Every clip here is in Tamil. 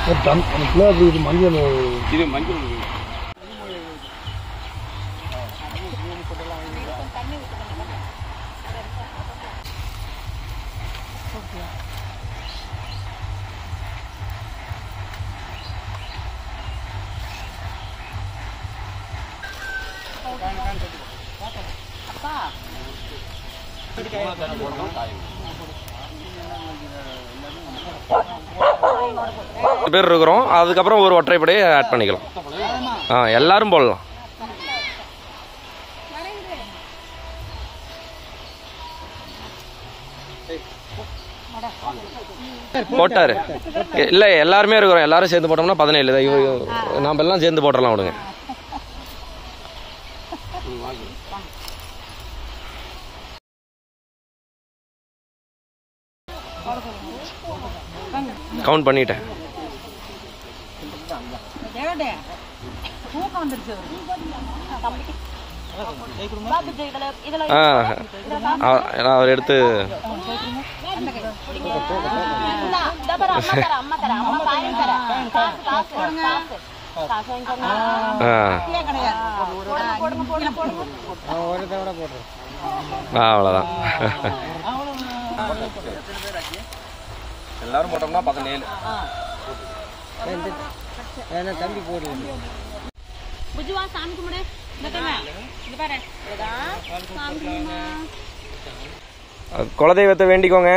டம் பிள்ளை அப்படி இது மஞ்சள் இது மஞ்சள் ரெண்டு பேர் இருக்கிறோம் அதுக்கப்புறம் ஒரு ஒற்றைப்படையை ஆட் பண்ணிக்கலாம் ஆ எல்லாரும் போடலாம் போட்டாரு இல்ல எல்லாருமே இருக்கிறோம் எல்லாரும் சேர்ந்து போட்டோம்னா பதினேழு தான். இவ- இவ- நாம எல்லாம் சேர்ந்து போட்டுடலாம் விடுங்க கவுண்ட் பண்ணிட்டேன் தூக்கம் வந்துருச்சு அவருக்கு ஆ அ- அவர் எடுத்து அம்மா தர அம்மா பாயம் தர காசு காசு காசு காசு வாங்கிக்கோங்க ஆ போடுங்க போடுங்க போடுங்க ஆ அவ்வளோதான் எல்லாரும் போட்டோம்னா பதினேழு புஜுவா சாமி கும்பிடு இந்த பாரு இந்த பாரு இதுதான் சாமி கும்பிடுமா குலதெய்வத்தை வேண்டிக்கோங்க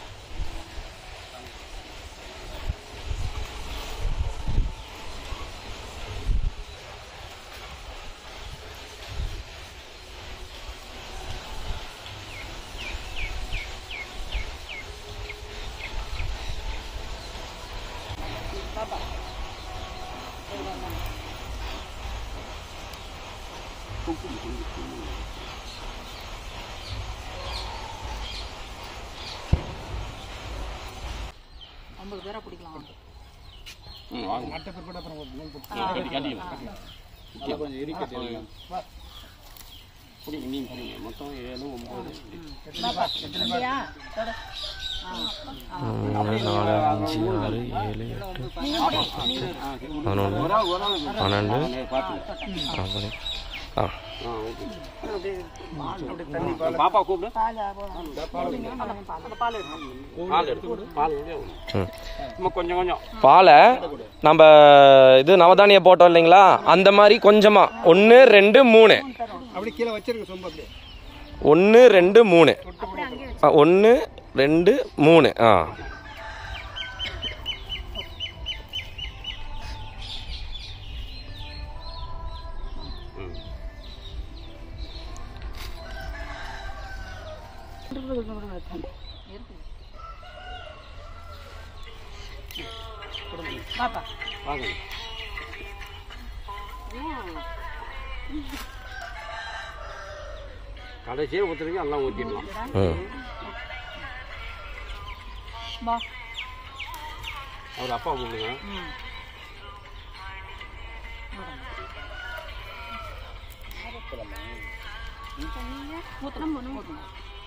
ஐம்பது பேரா பிடிக்கலாம் ம் வாங்க கட்டி கட்டிக்கலாம் கொஞ்சம் எரி கட்டிடுங்க பிடிங்க நீங்கள் பிடிங்க மொத்தம் ஏழு ஒம்பது இல்லையா தொடு. மூணு நாலு அஞ்சு ஆறு ஏழு எட்டு பதினொன்று ஒரு ஆள் ஒரு ஆள் பன்னெண்டு பார்த்துங்க ஆ, பன்னெண்டு. ஆ ஆ ஓகே பாப்பா கூப்பிடு பால் எடுத்து பால் ம் சும்மா கொஞ்சம் கொஞ்சம் பாலை நம்ம இது நவதானிய போட்டோம் இல்லைங்களா அந்த மாதிரி கொஞ்சமா ஒன்று ரெண்டு மூணு அப்படி கீழே வச்சிருங்க சொம்பு அப்படியே ஒன்று ரெண்டு மூணு ஒன்று ரெண்டு மூணு ஆ பாப்பா வாங்க கடைசியே ஊற்றுறீங்க எல்லாம் ஊற்றிடலாம் ம் வா அவர் அப்பா கூப்பிடுங்க ம் ஊத்தணும் போகணும் ஊத்தணும்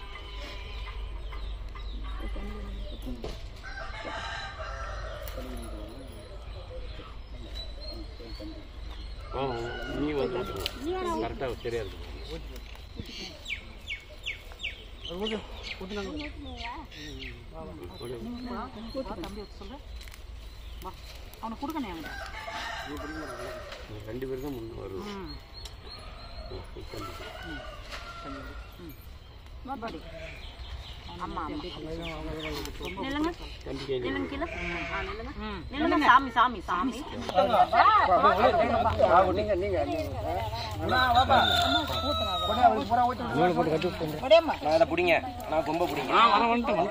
ஆ நீ வந்து கரெக்டாக சரியா இருக்கு வா, தம்பி ஊத்த சொல்றேன் வா அவனுக்கு கொடுக்கணும் அவனுக்கு ரெண்டு பேரும் தான் முன்னே வருவோம் ம் வா பாடி ஆமா ஆமா நில்லுங்க தம்பி கை நில்லுங்க கீழே ஆ நில்லுங்க நில்லுங்க சாமி சாமி சாமி நான் அதை பிடிங்க நான் கொம்ப பிடிங்க ஆ வர வந்துட்டேன்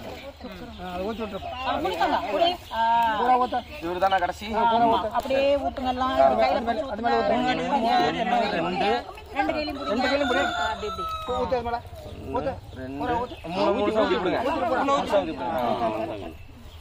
இவர் தானே கடைசி அப்படியே ஊத்துங்கலாம் அது மேல ரெண்டு ரெண்டு கையிலும் ரெண்டு கையிலும் அப்படி அப்படி ரெண்டு மூணு மூணு சவுதி விடுங்க மூணு சவுதி விடுங்க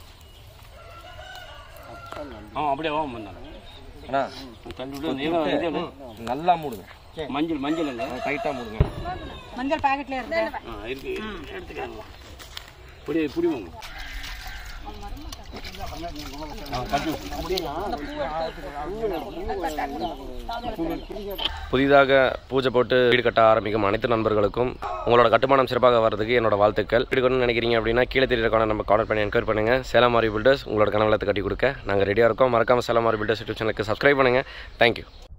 ஆ அப்படியே வாங்க வந்தாங்க அண்ணா தள்ளி விடு நீங்க இது எடு. நல்லா மூடுங்க மஞ்சள் மஞ்சள் இல்லை டைட்டா மூடுங்க மஞ்சள் பாக்கெட்ல இருக்கு ஆ இருக்கு எடுத்துக்காங்க புடி புடிவாங்க புதிதாக பூஜை போட்டு வீடு கட்ட ஆரம்பிக்கும் அனைத்து நண்பர்களுக்கும் உங்களோட கட்டுமானம் சிறப்பாக வர்றதுக்கு என்னோட வாழ்த்துக்கள் வீடு கட்டணும்னு நினைக்கிறீங்க அப்படின்னா கீழே தெரியறக்கான நம்ம கான்டாக்ட் பண்ணி என்கொயர் பண்ணுங்க சேலம் மாரி பில்டர்ஸ் உங்களோட கனவுலத்தை கட்டி கொடுக்க நாங்கள் ரெடியாக இருக்கோம் மறக்காம சேலம் மாரி பில்டர்ஸ் யூடியூப் சேனலுக்கு சப்ஸ்கிரைப் பண்ணுங்க தேங்க்யூ